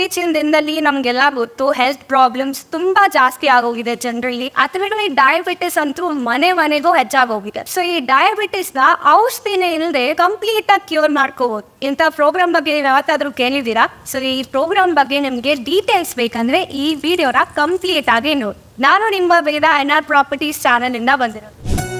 ಇತ್ತೀಚಿನ ದಿನದಲ್ಲಿ ನಮ್ಗೆಲ್ಲ ಗೊತ್ತು ಹೆಲ್ತ್ ಪ್ರಾಬ್ಲಮ್ಸ್ ತುಂಬಾ ಜಾಸ್ತಿ ಆಗೋಗಿದೆ ಜನರಲ್ಲಿ ಅದರಲ್ಲಿ ಡಯಾಬಿಟಿಸ್ ಅಂತೂ ಮನೆ ಮನೆಗೂ ಹೆಚ್ಚಾಗೋಗಿದೆ ಸೊ ಈ ಡಯಾಬಿಟಿಸ್ ನ ಔಷಧಿನೇ ಇಲ್ಲದೆ ಕಂಪ್ಲೀಟ್ ಆಗಿ ಕ್ಯೂರ್ ಮಾಡ್ಕೋಬಹುದು ಇಂಥ ಪ್ರೋಗ್ರಾಮ್ ಬಗ್ಗೆ ನೀವು ಯಾವತ್ತಾದ್ರೂ ಕೇಳಿದ್ದೀರಾ ಸೊ ಈ ಪ್ರೋಗ್ರಾಮ್ ಬಗ್ಗೆ ನಿಮಗೆ ಡೀಟೇಲ್ಸ್ ಬೇಕಂದ್ರೆ ಈ ವಿಡಿಯೋನ ಕಂಪ್ಲೀಟ್ ಆಗಿ ನೋಡಿ ನಾನು ನಿಮ್ಮ Veda N R properties channel ಇಂದ ಬಂದಿರೋದು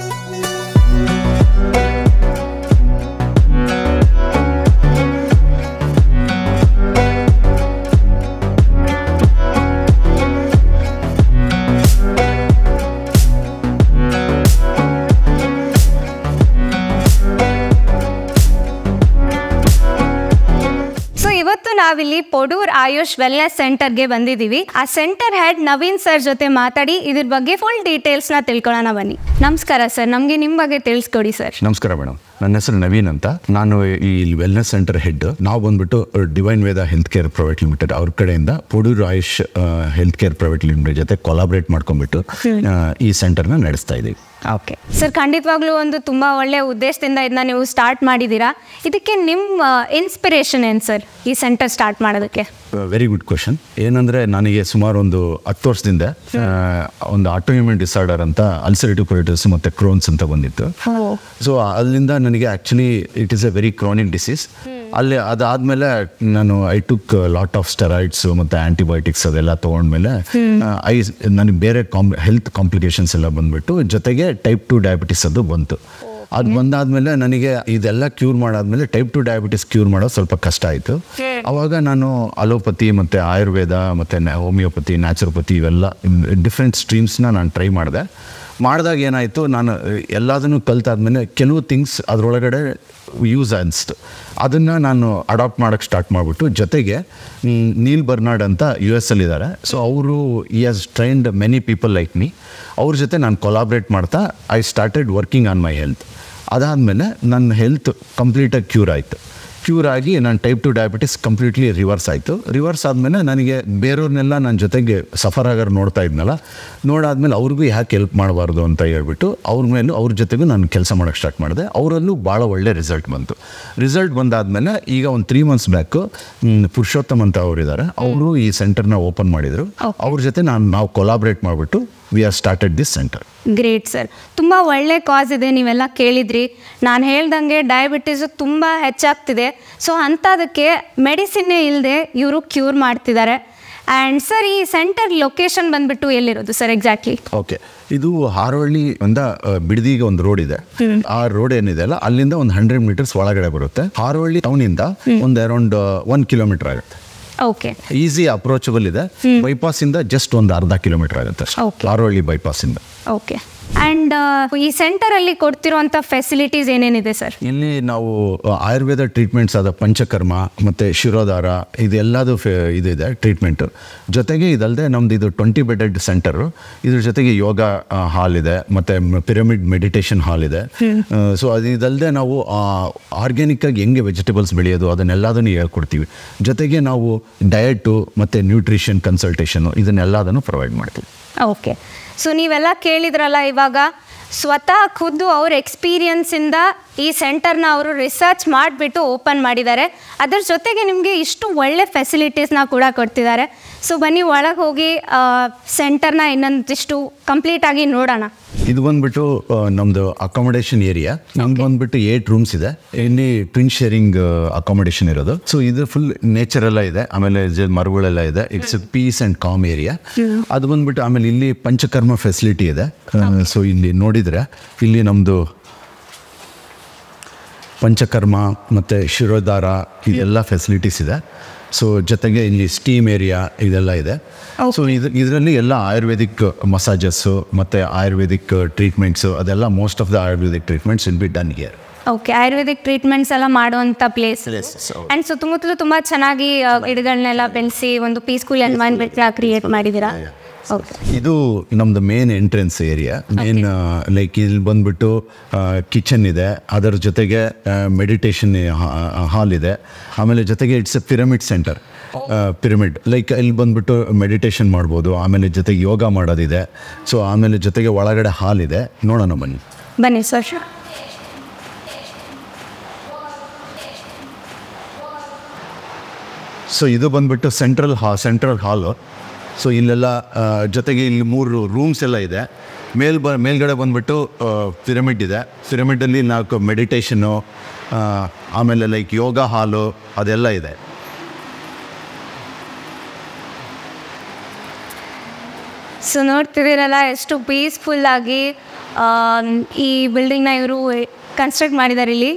ಸೊ ಇವತ್ತು ನಾವಿಲ್ಲಿ ಪೊಡೂರ್ ಆಯುಷ್ ವೆಲ್ನೆಸ್ ಸೆಂಟರ್ಗೆ ಬಂದಿದ್ದೀವಿ ಆ ಸೆಂಟರ್ ಹೆಡ್ ನವೀನ್ ಸರ್ ಜೊತೆ ಮಾತಾಡಿ ಇದ್ರ ಬಗ್ಗೆ ಫುಲ್ ಡೀಟೇಲ್ಸ್ನ ತಿಳ್ಕೊಳ್ಳೋಣ ಬನ್ನಿ ನಮಸ್ಕಾರ ಸರ್ ನಮಗೆ ನಿಮ್ಮ ಬಗ್ಗೆ ತಿಳಿಸ್ಕೊಡಿ ಸರ್ ನಮಸ್ಕಾರ ಮೇಡಮ್ ನನ್ನ ಹೆಸರು ನವೀನ್ ಅಂತ ನಾನು ಈ ವೆಲ್ನೆಸ್ ಸೆಂಟರ್ ಹೆಡ್ ನಾವು ಬಂದ್ಬಿಟ್ಟು divine Veda health care private limited ಅವ್ರ ಕಡೆಯಿಂದ Podur Ayush health care private limited ಜೊತೆ ಕೊಲಾಬ್ರೇಟ್ ಮಾಡ್ಕೊಂಡ್ಬಿಟ್ಟು ಆ, ಈ ಸೆಂಟರ್ನ ನಡೆಸ್ತಾ ಇದ್ದೀವಿ ಓಕೆ ಸರ್ ಖಂಡಿತವಾಗ್ಲೂ ಒಂದು ತುಂಬ ಒಳ್ಳೆ ಉದ್ದೇಶದಿಂದ ಇದನ್ನ ನೀವು ಸ್ಟಾರ್ಟ್ ಮಾಡಿದ್ದೀರಾ ಇದಕ್ಕೆ ನಿಮ್ಮ ಇನ್ಸ್ಪಿರೇಷನ್ ಏನು ಸರ್ ಈ ಸೆಂಟರ್ ಸ್ಟಾರ್ಟ್ ಮಾಡೋದಕ್ಕೆ ವೆರಿ ಗುಡ್ ಕ್ವಶನ್ ಏನಂದರೆ ನನಗೆ ಸುಮಾರು ಒಂದು ಹತ್ತು ವರ್ಷದಿಂದ ಆ, ಒಂದು ಆಟೋಮ್ಯೂನ್ ಡಿಸಾರ್ಡರ್ ಅಂತ ಅಲ್ಸರೇಟಿವ್ ಕೊಲಿಟಿಸ್ ಮತ್ತು ಕ್ರೋನ್ಸ್ ಅಂತ ಬಂದಿತ್ತು ಸೊ ಅಲ್ಲಿಂದ ನನಗೆ actually it is a very chronic disease ಅಲ್ಲಿ ಅದಾದಮೇಲೆ ನಾನು I took lot of steroids ಮತ್ತು ಆ್ಯಂಟಿಬಯೋಟಿಕ್ಸ್ ಅದೆಲ್ಲ ತೊಗೊಂಡ್ಮೇಲೆ ಐ ನನಗೆ ಬೇರೆ ಕಾಂಪ್ ಹೆಲ್ತ್ ಕಾಂಪ್ಲಿಕೇಶನ್ಸ್ ಎಲ್ಲ ಬಂದ್ಬಿಟ್ಟು ಜೊತೆಗೆ ಟೈಪ್ ಟು ಡಯಾಬಿಟಿಸ್ ಅದು ಬಂತು ಅದು ಬಂದಾದ್ಮೇಲೆ ನನಗೆ ಇದೆಲ್ಲ ಕ್ಯೂರ್ ಮಾಡಾದ್ಮೇಲೆ ಟೈಪ್ ಟು ಡಯಾಬಿಟಿಸ್ ಕ್ಯೂರ್ ಮಾಡೋದು ಸ್ವಲ್ಪ ಕಷ್ಟ ಆಯಿತು ಅವಾಗ ನಾನು ಅಲೋಪತಿ ಮತ್ತು ಆಯುರ್ವೇದ ಮತ್ತು ಹೋಮಿಯೋಪತಿ ನ್ಯಾಚುರೋಪತಿ ಇವೆಲ್ಲ ಡಿಫ್ರೆಂಟ್ ಸ್ಟ್ರೀಮ್ಸ್ನ ನಾನು ಟ್ರೈ ಮಾಡಿದೆ ಮಾಡಿದಾಗ ಏನಾಯಿತು ನಾನು ಎಲ್ಲದನ್ನು ಕಲ್ತಾದ್ಮೇಲೆ ಕೆಲವು ಥಿಂಗ್ಸ್ ಅದರೊಳಗಡೆ ಯೂಸ್ ಅನಿಸ್ತು ಅದನ್ನು ನಾನು ಅಡಾಪ್ಟ್ ಮಾಡೋಕ್ಕೆ ಸ್ಟಾರ್ಟ್ ಮಾಡಿಬಿಟ್ಟು ಜೊತೆಗೆ ಮ್, ನೀಲ್ ಬರ್ನಾಡ್ ಅಂತ ಯು ಎಸ್ ಅಲ್ಲಿದ್ದಾರೆ ಸೊ ಅವರು ಈ has trained many people like me ಅವ್ರ ಜೊತೆ ನಾನು ಕೊಲಾಬ್ರೇಟ್ ಮಾಡ್ತಾ I started working on my health ಅದಾದಮೇಲೆ ನನ್ನ ಹೆಲ್ತ್ ಕಂಪ್ಲೀಟಾಗಿ ಕ್ಯೂರ್ ಆಯಿತು ಕ್ಯೂರ್ ಆಗಿ ನಾನು type two diabetes completely reverse ಆಯಿತು ರಿವರ್ಸ್ ಆದಮೇಲೆ ನನಗೆ ಬೇರೆಯವ್ರನ್ನೆಲ್ಲ ನನ್ನ ಜೊತೆಗೆ ಸಫರ್ ಆಗೋರು ನೋಡ್ತಾ ಇದ್ನಲ್ಲ ನೋಡಾದ್ಮೇಲೆ ಅವ್ರಿಗೂ ಯಾಕೆ ಹೆಲ್ಪ್ ಮಾಡಬಾರ್ದು ಅಂತ ಹೇಳ್ಬಿಟ್ಟು ಅವ್ರ ಮೇಲೂ ಅವ್ರ ಜೊತೆಗೂ ನಾನು ಕೆಲಸ ಮಾಡೋಕ್ಕೆ ಸ್ಟಾರ್ಟ್ ಮಾಡಿದೆ ಅವರಲ್ಲೂ ಭಾಳ ಒಳ್ಳೆ ರಿಸಲ್ಟ್ ಬಂತು ರಿಸಲ್ಟ್ ಬಂದಾದಮೇಲೆ ಈಗ ಒಂದು ತ್ರೀ ಮಂತ್ಸ್ ಬ್ಯಾಕು ಪುರುಷೋತ್ತಮ್ ಅಂತ ಅವರಿದ್ದಾರೆ ಅವರು ಈ ಸೆಂಟರ್ನ ಓಪನ್ ಮಾಡಿದರು ಅವ್ರ ಜೊತೆ ನಾನು ನಾವು ಕೊಲಾಬ್ರೇಟ್ ಮಾಡಿಬಿಟ್ಟು we are started this centre great sir ತುಂಬ ಒಳ್ಳೆ ಕಾಸ್ ಇದೆ ನೀವೆಲ್ಲ ಕೇಳಿದ್ರಿ ನಾನು ಹೇಳ್ದಂಗೆ ಡಯಾಬಿಟೀಸು ತುಂಬ ಹೆಚ್ಚಾಗ್ತಿದೆ ಸೊ ಅಂಥದಕ್ಕೆ ಮೆಡಿಸಿನ್ನೇ ಇಲ್ಲದೆ ಇವರು ಕ್ಯೂರ್ ಮಾಡ್ತಿದ್ದಾರೆ ಆ್ಯಂಡ್ ಸರ್ ಈ ಸೆಂಟರ್ ಲೊಕೇಶನ್ ಬಂದ್ಬಿಟ್ಟು ಎಲ್ಲಿರೋದು ಸರ್ ಎಕ್ಸಾಕ್ಟ್ಲಿ ಓಕೆ ಇದು ಹಾರೋಹಳ್ಳಿ ಇಂದ ಆ, ಬಿಡದಿಗೆ ಒಂದು ರೋಡ್ ಇದೆ ಆ ರೋಡ್ ಏನಿದೆ ಅಲ್ಲ ಅಲ್ಲಿಂದ ಒಂದು ಹಂಡ್ರೆಡ್ ಮೀಟರ್ಸ್ ಒಳಗಡೆ ಬರುತ್ತೆ ಹಾರೋಹಳ್ಳಿ ಟೌನ್ ಇಂದ ಒಂದು ಅರೌಂಡ್ ಒನ್ ಕಿಲೋಮೀಟರ್ ಆಗುತ್ತೆ ಓಕೆ ಈಸಿ ಅಪ್ರೋಚಬಲ್ ಇದೆ ಬೈಪಾಸ್ ಇಂದ ಜಸ್ಟ್ ಒಂದು ಅರ್ಧ ಕಿಲೋಮೀಟರ್ ಆಗುತ್ತೆ ಅಷ್ಟೇ. Okay. ಹಾರೋಹಳ್ಳಿ ಬೈಪಾಸ್ ಇಂದ ಓಕೆ ಆ್ಯಂಡ್ ಈ ಸೆಂಟರಲ್ಲಿ ಕೊಡ್ತಿರೋಂಥ ಫೆಸಿಲಿಟೀಸ್ ಏನೇನಿದೆ ಸರ್ ಇಲ್ಲಿ ನಾವು ಆ, ಆಯುರ್ವೇದ ಟ್ರೀಟ್ಮೆಂಟ್ಸ್ ಆದ ಪಂಚಕರ್ಮ ಮತ್ತು ಶಿರೋಧಾರ ಇದೆಲ್ಲದು ಫೆ ಇದಿದೆ ಟ್ರೀಟ್ಮೆಂಟು ಜೊತೆಗೆ ಇದಲ್ಲದೆ ನಮ್ದು ಇದು ಟ್ವೆಂಟಿ ಬೆಡೆಡ್ ಸೆಂಟರು ಇದ್ರ ಜೊತೆಗೆ ಯೋಗ ಹಾಲ್ ಇದೆ ಮತ್ತು ಪಿರಮಿಡ್ ಮೆಡಿಟೇಷನ್ ಹಾಲ್ ಇದೆ ಸೊ ಅದು ಇದಲ್ಲದೆ ನಾವು ಆರ್ಗ್ಯಾನಿಕ್ ಆಗಿ ಹೆಂಗೆ ವೆಜಿಟೇಬಲ್ಸ್ ಬೆಳೆಯೋದು ಅದನ್ನೆಲ್ಲದನ್ನು ಹೇಳ್ಕೊಡ್ತೀವಿ ಜೊತೆಗೆ ನಾವು ಡಯಟು ಮತ್ತು ನ್ಯೂಟ್ರಿಷನ್ ಕನ್ಸಲ್ಟೇಷನು ಇದನ್ನೆಲ್ಲದನ್ನು ಪ್ರೊವೈಡ್ ಮಾಡ್ತೀವಿ ಓಕೆ ಸೊ ನೀವೆಲ್ಲ ಕೇಳಿದ್ರಲ್ಲ ಇವಾಗ ಸ್ವತಃ ಖುದ್ದು ಅವ್ರ ಎಕ್ಸ್ಪೀರಿಯನ್ಸಿಂದ ಈ ಸೆಂಟರ್ನ ಅವರು ರಿಸರ್ಚ್ ಮಾಡಿಬಿಟ್ಟು ಓಪನ್ ಮಾಡಿದ್ದಾರೆ ಅದರ ಜೊತೆಗೆ ನಿಮಗೆ ಇಷ್ಟು ಒಳ್ಳೆ ಫೆಸಿಲಿಟೀಸ್ನ ಕೂಡ ಕೊಡ್ತಿದ್ದಾರೆ ಸೊ ಬನ್ನಿ ಒಳಗೆ ಹೋಗಿ ಸೆಂಟರ್ನ ಇನ್ನೊಂದಿಷ್ಟು ಕಂಪ್ಲೀಟಾಗಿ ನೋಡೋಣ ಇದು ಬಂದ್ಬಿಟ್ಟು ಆ, ನಮ್ದು ಅಕಾಮಿಡೇಷನ್ ಏರಿಯಾ ನಮ್ದು ಬಂದ್ಬಿಟ್ಟು ಏಟ್ ರೂಮ್ಸ್ ಇದೆ ಇಲ್ಲಿ ಟ್ವಿನ್ ಶೇರಿಂಗ್ ಅಕಾಮಿಡೇಷನ್ ಇರೋದು ಸೊ ಇದು ಫುಲ್ ನೇಚರ್ ಎಲ್ಲ ಇದೆ ಆಮೇಲೆ ಜ- ಮರಗಳೆಲ್ಲ ಇದೆ it's peace and calm area ಅದು ಬಂದ್ಬಿಟ್ಟು ಆಮೇಲೆ ಇಲ್ಲಿ ಪಂಚಕರ್ಮ ಫೆಸಿಲಿಟಿ ಇದೆ ಸೊ ಇಲ್ಲಿ ನೋಡಿದ್ರೆ ಇಲ್ಲಿ ನಮ್ದು ಪಂಚಕರ್ಮ ಮತ್ತು ಶಿರೋಧಾರ ಇದೆಲ್ಲ ಫೆಸಿಲಿಟೀಸ್ ಇದೆ ಸೊ ಜೊತೆಗೆ ಇಲ್ಲಿ ಸ್ಟೀಮ್ ಏರಿಯಾ ಇದೆಲ್ಲ ಇದೆ ಸೊ ಇದು ಇದರಲ್ಲಿ ಎಲ್ಲ ಆಯುರ್ವೇದಿಕ್ ಮಸಾಜಸ್ಸು ಮತ್ತು ಆಯುರ್ವೇದಿಕ್ ಟ್ರೀಟ್ಮೆಂಟ್ಸು ಅದೆಲ್ಲ most of the Ayurvedic treatments will be done here okay Ayurvedic treatments ಎಲ್ಲ ಮಾಡುವಂಥ ಪ್ಲೇಸ್ ಆ್ಯಂಡ್ ಸುತ್ತಮುತ್ತಲು ತುಂಬ ಚೆನ್ನಾಗಿ ಆ, ಗಿಡಗಳನ್ನೆಲ್ಲ ಬೆಳೆಸಿ ಒಂದು ಪೀಸ್ಫುಲ್ ಎನ್ವೈರ್ಮೆಂಟ್ನ ಕ್ರಿಯೇಟ್ ಮಾಡಿದ್ದೀರಾ ಓಕೆ ಇದು ನಮ್ದು main entrance area main like ಇಲ್ಲಿ ಬಂದ್ಬಿಟ್ಟು ಕಿಚನ್ ಇದೆ ಅದರ ಜೊತೆಗೆ ಮೆಡಿಟೇಷನ್ ಹಾಲ್ ಇದೆ ಆಮೇಲೆ ಜೊತೆಗೆ it's a pyramid centre pyramid like ಇಲ್ಲಿ ಬಂದ್ಬಿಟ್ಟು ಮೆಡಿಟೇಷನ್ ಮಾಡ್ಬೋದು ಆಮೇಲೆ ಜೊತೆಗೆ ಯೋಗ ಮಾಡೋದಿದೆ ಸೊ ಆಮೇಲೆ ಜೊತೆಗೆ ಒಳಗಡೆ ಹಾಲ್ ಇದೆ ನೋಡೋಣ ಬನ್ನಿ ಬನ್ನಿ ಸರ್ ಸೊ ಇದು ಬಂದ್ಬಿಟ್ಟು ಸೆಂಟ್ರಲ್ ಹಾ ಸೆಂಟ್ರಲ್ ಹಾಲು ಸೊ ಇಲ್ಲೆಲ್ಲ ಆ, ಜೊತೆಗೆ ಇಲ್ಲಿ ಮೂರು ರೂಮ್ಸ್ ಎಲ್ಲ ಇದೆ ಮೇಲ್ ಬ ಮೇಲ್ಗಡೆ ಬಂದ್ಬಿಟ್ಟು ಪಿರಮಿಡ್ ಇದೆ ಪಿರಮಿಡಲ್ಲಿ ನಾಲ್ಕು ಮೆಡಿಟೇಷನ್ನು ಆಮೇಲೆ ಲೈಕ್ ಯೋಗ ಹಾಲು ಅದೆಲ್ಲ ಇದೆ ಸೊ ನೋಡ್ತಿದ್ದೀರಲ್ಲ ಎಷ್ಟು ಪೀಸ್ಫುಲ್ಲಾಗಿ ಈ ಬಿಲ್ಡಿಂಗ್ನ ಇವರು ಕನ್ಸ್ಟ್ರಕ್ಟ್ ಮಾಡಿದ್ದಾರೆ ಇಲ್ಲಿ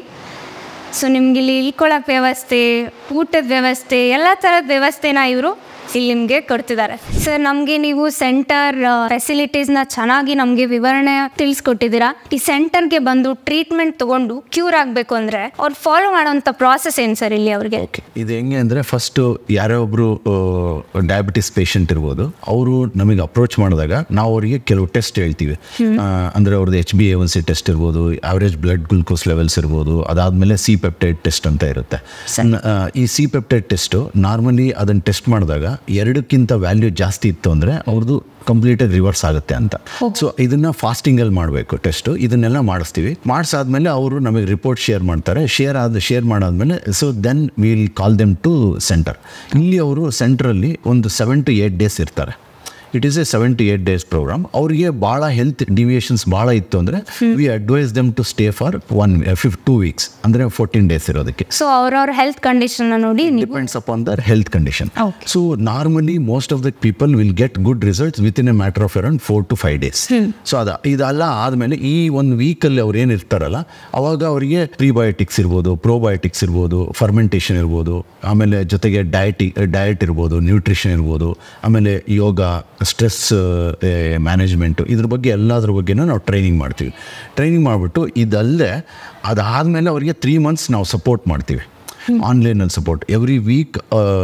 ಸೊ ನಿಮ್ಗೆ ಇಲ್ಲಿ ಇಳ್ಕೊಳ್ಳೋಕೆ ವ್ಯವಸ್ಥೆ ಊಟದ ವ್ಯವಸ್ಥೆ ಎಲ್ಲ ಥರದ ವ್ಯವಸ್ಥೆನ ಇವರು ಇಲ್ಲಿ ನಿಮಗೆ ಕೊಡ್ತಿದ್ದಾರೆ ಸರ್ ನಮಗೆ ನೀವು ಸೆಂಟರ್ ಫೆಸಿಲಿಟೀಸ್ನ ಚೆನ್ನಾಗಿ ನಮಗೆ ವಿವರಣೆ ತಿಳಿಸ್ಕೊಟ್ಟಿದ್ದೀರಾ ಈ ಸೆಂಟರ್ಗೆ ಬಂದು ಟ್ರೀಟ್ಮೆಂಟ್ ತೊಗೊಂಡು ಕ್ಯೂರ್ ಆಗಬೇಕು ಅಂದರೆ ಅವ್ರು ಫಾಲೋ ಮಾಡೋಂಥ ಪ್ರಾಸೆಸ್ ಏನು ಸರ್ ಇಲ್ಲಿ ಅವ್ರಿಗೆ ಓಕೆ ಇದು ಹೆಂಗೆ ಅಂದರೆ ಫಸ್ಟು ಯಾರೇ ಒಬ್ಬರು ಡಯಾಬಿಟಿಸ್ ಪೇಷಂಟ್ ಇರ್ಬೋದು ಅವರು ನಮಗೆ ಅಪ್ರೋಚ್ ಮಾಡಿದಾಗ ನಾವು ಅವರಿಗೆ ಕೆಲವು ಟೆಸ್ಟ್ ಹೇಳ್ತೀವಿ ಆ, ಅಂದರೆ ಅವ್ರದ್ದು H B A one C test ಇರ್ಬೋದು ಆವ್ರೇಜ್ ಬ್ಲಡ್ ಗ್ಲುಕೋಸ್ ಲೆವೆಲ್ಸ್ ಇರ್ಬೋದು ಅದಾದಮೇಲೆ ಸಿ ಪೆಪ್ಟೈಡ್ ಟೆಸ್ಟ್ ಅಂತ ಇರುತ್ತೆ ನ- ಆ, ಈ ಸಿ ಪೆಪ್ಟೈಡ್ ಟೆಸ್ಟು ನಾರ್ಮಲಿ ಅದನ್ನು ಟೆಸ್ಟ್ ಮಾಡಿದಾಗ ಎರಡಕ್ಕಿಂತ ವ್ಯಾಲ್ಯೂ ಜಾಸ್ತಿ ಇತ್ತು ಅಂದರೆ ಅವ್ರದ್ದು ಕಂಪ್ಲೀಟಾಗಿ ರಿವರ್ಸ್ ಆಗುತ್ತೆ ಅಂತ ಸೊ ಇದನ್ನ ಫಾಸ್ಟಿಂಗಲ್ಲಿ ಮಾಡಬೇಕು ಟೆಸ್ಟು ಇದನ್ನೆಲ್ಲ ಮಾಡಿಸ್ತೀವಿ ಮಾಡಿಸಾದ್ಮೇಲೆ ಅವರು ನಮಗೆ ರಿಪೋರ್ಟ್ ಶೇರ್ ಮಾಡ್ತಾರೆ ಶೇರ್ ಆದ ಶೇರ್ ಮಾಡಾದ್ಮೇಲೆ so then will call them to centre ಇಲ್ಲಿ ಅವರು ಸೆಂಟ್ರಲ್ಲಿ ಒಂದು ಸೆವೆನ್ ಟು ಏಯ್ಟ್ ಡೇಸ್ ಇರ್ತಾರೆ it is a seven to eight days programme ಅವರಿಗೆ ಭಾಳ ಹೆಲ್ತ್ ಡಿವಿಯೇಷನ್ಸ್ ಭಾಳ ಇತ್ತು ಅಂದರೆ we advise them to stay for one ಫಿಫ್ ಟೂ ವೀಕ್ಸ್ ಅಂದರೆ ಫೋರ್ಟೀನ್ ಡೇಸ್ ಇರೋದಕ್ಕೆ ಸೊ ಅವ್ರವ್ರ ಹೆಲ್ತ್ ಕಂಡೀಷನ್ನ ನೋಡಿ ನೀವು depends upon their health condition Okay. So normally most of the people will get good results within a matter of around four to five days so ಅದ ಇದೆಲ್ಲ ಆದಮೇಲೆ ಈ ಒಂದು ವೀಕಲ್ಲಿ ಅವ್ರು ಏನು ಇರ್ತಾರಲ್ಲ ಅವಾಗ ಅವರಿಗೆ ಪ್ರಿಬಯೋಟಿಕ್ಸ್ ಇರ್ಬೋದು ಪ್ರೋಬಯೋಟಿಕ್ಸ್ ಇರ್ಬೋದು ಫರ್ಮೆಂಟೇಷನ್ ಇರ್ಬೋದು ಆಮೇಲೆ ಜೊತೆಗೆ ಡಯಟಿ ಡಯಟ್ ಇರ್ಬೋದು ನ್ಯೂಟ್ರಿಷನ್ ಇರ್ಬೋದು ಆಮೇಲೆ ಯೋಗ ಸ್ಟ್ರೆಸ್ ಮ್ಯಾನೇಜ್ಮೆಂಟು ಇದ್ರ ಬಗ್ಗೆ ಎಲ್ಲದ್ರ ಬಗ್ಗೆನೂ ನಾವು ಟ್ರೈನಿಂಗ್ ಮಾಡ್ತೀವಿ ಟ್ರೈನಿಂಗ್ ಮಾಡಿಬಿಟ್ಟು ಇದಲ್ಲದೆ ಅದಾದಮೇಲೆ ಅವರಿಗೆ ತ್ರೀ ಮಂತ್ಸ್ ನಾವು ಸಪೋರ್ಟ್ ಮಾಡ್ತೀವಿ ಆನ್ಲೈನಲ್ಲಿ ಸಪೋರ್ಟ್ ಎವ್ರಿ ವೀಕ್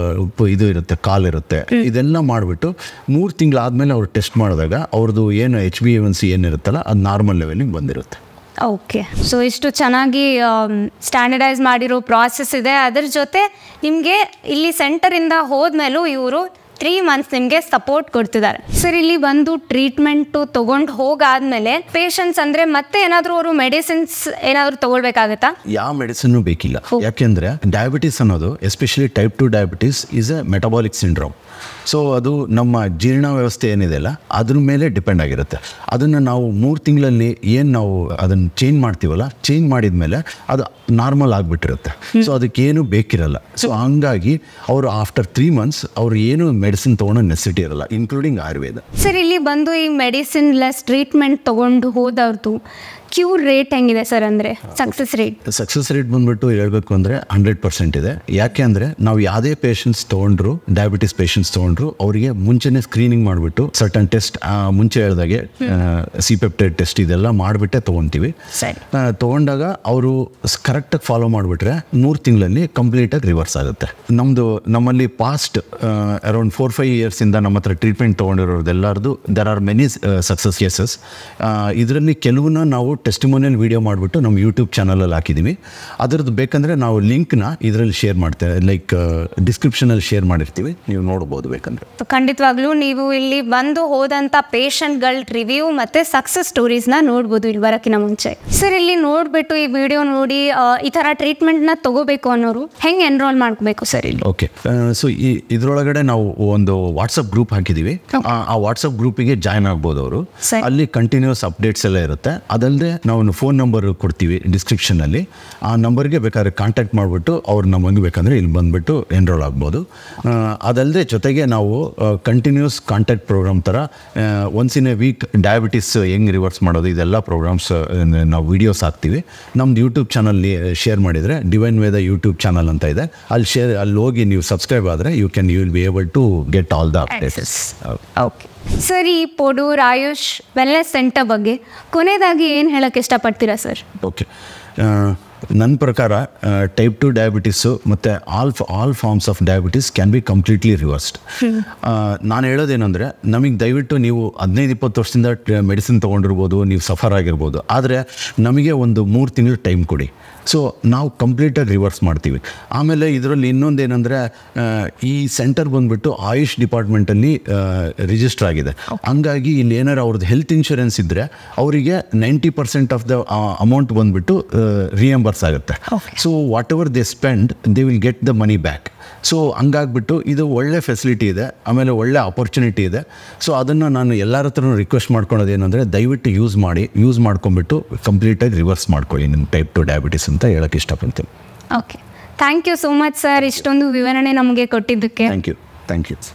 ಇದು ಇರುತ್ತೆ ಕಾಲ್ ಇರುತ್ತೆ ಇದೆಲ್ಲ ಮಾಡಿಬಿಟ್ಟು ಮೂರು ತಿಂಗಳಾದಮೇಲೆ ಅವ್ರು ಟೆಸ್ಟ್ ಮಾಡಿದಾಗ ಅವ್ರದ್ದು ಏನು ಎಚ್ ಬಿ ಎನ್ ಸಿ ಏನಿರುತ್ತಲ್ಲ ಅದು ನಾರ್ಮಲ್ ಲೆವೆಲಿಗೆ ಬಂದಿರುತ್ತೆ ಓಕೆ ಸೊ ಇಷ್ಟು ಚೆನ್ನಾಗಿ ಸ್ಟ್ಯಾಂಡರ್ಡೈಸ್ ಮಾಡಿರೋ ಪ್ರಾಸೆಸ್ ಇದೆ ಅದ್ರ ಜೊತೆ ನಿಮಗೆ ಇಲ್ಲಿ ಸೆಂಟರಿಂದ ಹೋದ್ಮೇಲೂ ಇವರು ತ್ರೀ ಮಂತ್ಸ್ ನಿಮಗೆ ಸಪೋರ್ಟ್ ಕೊಡ್ತಿದ್ದಾರೆ ಸರ್ ಇಲ್ಲಿ ಬಂದು ಟ್ರೀಟ್ಮೆಂಟು ತೊಗೊಂಡು ಹೋಗಾದ್ಮೇಲೆ ಪೇಷಂಟ್ಸ್ ಅಂದರೆ ಮತ್ತೆ ಏನಾದರೂ ಅವರು ಮೆಡಿಸಿನ್ಸ್ ಏನಾದರೂ ತೊಗೊಳ್ಬೇಕಾಗತ್ತಾ ಯಾವ ಮೆಡಿಸಿನ್ನು ಬೇಕಿಲ್ಲ ಯಾಕೆಂದರೆ ಡಯಾಬಿಟಿಸ್ ಅನ್ನೋದು especially type two diabetes is a metabolic syndrome so ಅದು ನಮ್ಮ ಜೀರ್ಣ ವ್ಯವಸ್ಥೆ ಏನಿದೆಯಲ್ಲ ಅದ್ರ ಮೇಲೆ ಡಿಪೆಂಡ್ ಆಗಿರುತ್ತೆ ಅದನ್ನು ನಾವು ಮೂರು ತಿಂಗಳಲ್ಲಿ ಏನು ನಾವು ಅದನ್ನು ಚೇಂಜ್ ಮಾಡ್ತೀವಲ್ಲ ಚೇಂಜ್ ಮಾಡಿದ ಮೇಲೆ ಅದು ನಾರ್ಮಲ್ ಆಗಿಬಿಟ್ಟಿರುತ್ತೆ ಸೊ ಅದಕ್ಕೇನು ಬೇಕಿರಲ್ಲ ಸೊ ಹಂಗಾಗಿ ಅವರು ಆಫ್ಟರ್ ತ್ರೀ ಮಂತ್ಸ್ ಅವ್ರು ಏನು ಮೆಡಿಸಿನ್ ತೊಗೊಳೋ ನೆಸಿಟಿ ಇರಲ್ಲ ಇನ್ಕ್ಲೂಡಿಂಗ್ ಆಯುರ್ವೇದ ಸರ್ ಇಲ್ಲಿ ಬಂದು ಈ ಮೆಡಿಸಿನ್ ಲೆಸ್ ಟ್ರೀಟ್ಮೆಂಟ್ ತೊಗೊಂಡು ಹೋದವ್ರದ್ದು ಕ್ಯೂರ್ ರೇಟ್ ಹೆಂಗಿದೆ ಸರ್ ಅಂದರೆ ಸಕ್ಸಸ್ ರೇಟ್ ಸಕ್ಸಸ್ ರೇಟ್ ಬಂದ್ಬಿಟ್ಟು ಹೇಳ್ಬೇಕು ಅಂದರೆ ಹಂಡ್ರೆಡ್ ಪರ್ಸೆಂಟ್ ಇದೆ ಯಾಕೆ ಅಂದರೆ ನಾವು ಯಾವುದೇ ಪೇಷಂಟ್ಸ್ ತೊಗೊಂಡ್ರು ಡಯಾಬಿಟಿಸ್ ಪೇಷಂಟ್ಸ್ ತೊಗೊಂಡ್ರು ಅವರಿಗೆ ಮುಂಚೆನೇ ಸ್ಕ್ರೀನಿಂಗ್ ಮಾಡಿಬಿಟ್ಟು ಸರ್ಟನ್ ಟೆಸ್ಟ್ ಮುಂಚೆ ಹೇಳ್ದಾಗೆ ಸಿ ಪೆಪ್ಟೈಡ್ ಟೆಸ್ಟ್ ಇದೆಲ್ಲ ಮಾಡಿಬಿಟ್ಟೆ ತೊಗೊತೀವಿ ಸರಿ ತೊಗೊಂಡಾಗ ಅವರು ಕರೆಕ್ಟಾಗಿ ಫಾಲೋ ಮಾಡಿಬಿಟ್ರೆ ಮೂರು ತಿಂಗಳಲ್ಲಿ ಕಂಪ್ಲೀಟಾಗಿ ರಿವರ್ಸ್ ಆಗುತ್ತೆ ನಮ್ಮದು ನಮ್ಮಲ್ಲಿ ಪಾಸ್ಟ್ ಅರೌಂಡ್ ಫೋರ್ ಫೈವ್ ಇಯರ್ಸಿಂದ ನಮ್ಮ ಹತ್ರ ಟ್ರೀಟ್ಮೆಂಟ್ ತೊಗೊಂಡಿರೋದೆಲ್ಲರದು there are many success cases ಇದರಲ್ಲಿ ಕೆಲವನ್ನ ನಾವು ಟೆಸ್ಟಿಮೋನಿಯಲ್ ವೀಡಿಯೋ ಮಾಡಿಬಿಟ್ಟು ನಮ್ಮ ಯೂಟ್ಯೂಬ್ ಚಾನಲಲ್ಲಿ ಹಾಕಿದ್ದೀವಿ ಅದರದ್ದು ಬೇಕಂದರೆ ನಾವು ಲಿಂಕ್ನ ಇದರಲ್ಲಿ ಶೇರ್ ಮಾಡ್ತೇವೆ ಲೈಕ್ ಡಿಸ್ಕ್ರಿಪ್ಷನಲ್ಲಿ ಶೇರ್ ಮಾಡಿರ್ತೀವಿ ನೀವು ನೋಡ್ಬೋದು ಬೇಕಂದರೆ ಸೊ ಖಂಡಿತವಾಗ್ಲೂ ನೀವು ಇಲ್ಲಿ ಬಂದು ಹೋದಂಥ ಪೇಷಂಟ್ಗಳ ರಿವ್ಯೂ ಮತ್ತು ಸಕ್ಸಸ್ ಸ್ಟೋರೀಸ್ನ ನೋಡ್ಬೋದು ಇಲ್ಲಿ ಬರೋಕ್ಕಿಂತ ಮುಂಚೆ ಸರ್ ಇಲ್ಲಿ ನೋಡಿಬಿಟ್ಟು ಈ ವಿಡಿಯೋ ನೋಡಿ ಆ, ಈ ಥರ ಟ್ರೀಟ್ಮೆಂಟ್ನ ತಗೋಬೇಕು ಅನ್ನೋರು ಹೆಂಗೆ ಎನ್ರೋಲ್ ಮಾಡ್ಕೋಬೇಕು ಸರ್ ಇಲ್ಲಿ ಓಕೆ ಸೊ ಈ ಇದರೊಳಗಡೆ ನಾವು ಒಂದು ವಾಟ್ಸಪ್ ಗ್ರೂಪ್ ಹಾಕಿದ್ದೀವಿ ಆ- ಆ ವಾಟ್ಸಪ್ ಗ್ರೂಪಿಗೆ ಜಾಯ್ನ್ ಆಗ್ಬೋದು ಅವರು ಸರಿ. ಅಲ್ಲಿ ಕಂಟಿನ್ಯೂಸ್ ಅಪ್ಡೇಟ್ಸ್ ಎಲ್ಲ ಇರುತ್ತೆ ಅದಲ್ಲದೆ ನಾವು ಒಂದು ಫೋನ್ ನಂಬರ್ ಕೊಡ್ತೀವಿ ಡಿಸ್ಕ್ರಿಪ್ಷನಲ್ಲಿ ಆ ನಂಬರ್ಗೆ ಬೇಕಾದ್ರೆ ಕಾಂಟ್ಯಾಕ್ಟ್ ಮಾಡಿಬಿಟ್ಟು ಅವ್ರು ನಮಗೆ ಬೇಕಂದರೆ ಇಲ್ಲಿ ಬಂದುಬಿಟ್ಟು ಎನ್ರೋಲ್ ಆಗ್ಬೋದು ಆ, ಅದಲ್ಲದೆ ಜೊತೆಗೆ ನಾವು ಕಂಟಿನ್ಯೂಸ್ ಕಾಂಟ್ಯಾಕ್ಟ್ ಪ್ರೋಗ್ರಾಮ್ ಥರ once in a week diabetes ಹೆಂಗೆ ರಿವರ್ಸ್ ಮಾಡೋದು ಇದೆಲ್ಲ ಪ್ರೋಗ್ರಾಮ್ಸ್ ನಾವು ವೀಡಿಯೋಸ್ ಹಾಕ್ತೀವಿ ನಮ್ದು ಯೂಟ್ಯೂಬ್ ಚಾನಲ್ಲಿ ಶೇರ್ ಮಾಡಿದರೆ ಡಿವೈನ್ ವೇದ ಯೂಟ್ಯೂಬ್ ಚಾನಲ್ ಅಂತ ಇದೆ ಅಲ್ಲಿ ಶೇರ್ ಅಲ್ಲಿ ಹೋಗಿ ನೀವು ಸಬ್ಸ್ಕ್ರೈಬ್ ಆದರೆ you can you will be able to get all the updates okay sir ಈ ಪೊಡೂರ್ ಆಯುಷ್ ವೆಲ್ನೆಸ್ ಸೆಂಟರ್ ಬಗ್ಗೆ ಕೊನೆಯದಾಗಿ ಏನು ಹೇಳಕ್ಕೆ ಇಷ್ಟಪಡ್ತೀರಾ ಸರ್ ಓಕೆ ನನ್ನ ಪ್ರಕಾರ ಟೈಪ್ ಟು ಡಯಾಬಿಟಿಸು ಮತ್ತು all all forms of diabetes can be completely reversed ನಾನು ಹೇಳೋದೇನೆಂದರೆ ನಮಗೆ ದಯವಿಟ್ಟು ನೀವು ಹದಿನೈದು ಇಪ್ಪತ್ತು ವರ್ಷದಿಂದ ಮೆಡಿಸಿನ್ ತೊಗೊಂಡಿರ್ಬೋದು ನೀವು ಸಫರ್ ಆಗಿರ್ಬೋದು ಆದರೆ ನಮಗೆ ಒಂದು ಮೂರು ತಿಂಗಳು ಟೈಮ್ ಕೊಡಿ ಸೊ ನಾವು ಕಂಪ್ಲೀಟಾಗಿ ರಿವರ್ಸ್ ಮಾಡ್ತೀವಿ ಆಮೇಲೆ ಇದರಲ್ಲಿ ಇನ್ನೊಂದೇನೆಂದರೆ ಈ ಸೆಂಟರ್ ಬಂದುಬಿಟ್ಟು ಆಯುಷ್ ಡಿಪಾರ್ಟ್ಮೆಂಟಲ್ಲಿ ರಿಜಿಸ್ಟರ್ ಆಗಿದೆ ಹಂಗಾಗಿ ಇಲ್ಲಿ ಏನಾರು ಅವ್ರದ್ದು ಹೆಲ್ತ್ ಇನ್ಶೂರೆನ್ಸ್ ಇದ್ದರೆ ಅವರಿಗೆ ninety percent of the amount ಬಂದುಬಿಟ್ಟು ರಿಯಂಬರ್ಸ್ ಆಗುತ್ತೆ Okay. So whatever they spend they will get the money back so ಹಂಗಾಗ್ಬಿಟ್ಟು ಇದು ಒಳ್ಳೆ ಫೆಸಿಲಿಟಿ ಇದೆ ಆಮೇಲೆ ಒಳ್ಳೆ ಆಪರ್ಚುನಿಟಿ ಇದೆ ಸೊ ಅದನ್ನು ನಾನು ಎಲ್ಲರ ಹತ್ರನೂ ರಿಕ್ವೆಸ್ಟ್ ಮಾಡ್ಕೊಳೋದು ಏನಂದರೆ ದಯವಿಟ್ಟು ಯೂಸ್ ಮಾಡಿ ಯೂಸ್ ಮಾಡ್ಕೊಂಬಿಟ್ಟು ಕಂಪ್ಲೀಟಾಗಿ ರಿವರ್ಸ್ ಮಾಡ್ಕೊಳ್ಳಿ ನಿಮ್ಮ ಟೈಪ್ ಟು ಡಯಾಬಿಟಿಸ್ ಅಂತ ಹೇಳೋಕ್ಕೆ ಇಷ್ಟಪಡ್ತೀನಿ okay thank you so much sir ಇಷ್ಟೊಂದು ವಿವರಣೆ ನಮಗೆ ಕೊಟ್ಟಿದ್ದಕ್ಕೆ ಥ್ಯಾಂಕ್ ಯು ಥ್ಯಾಂಕ್ ಯು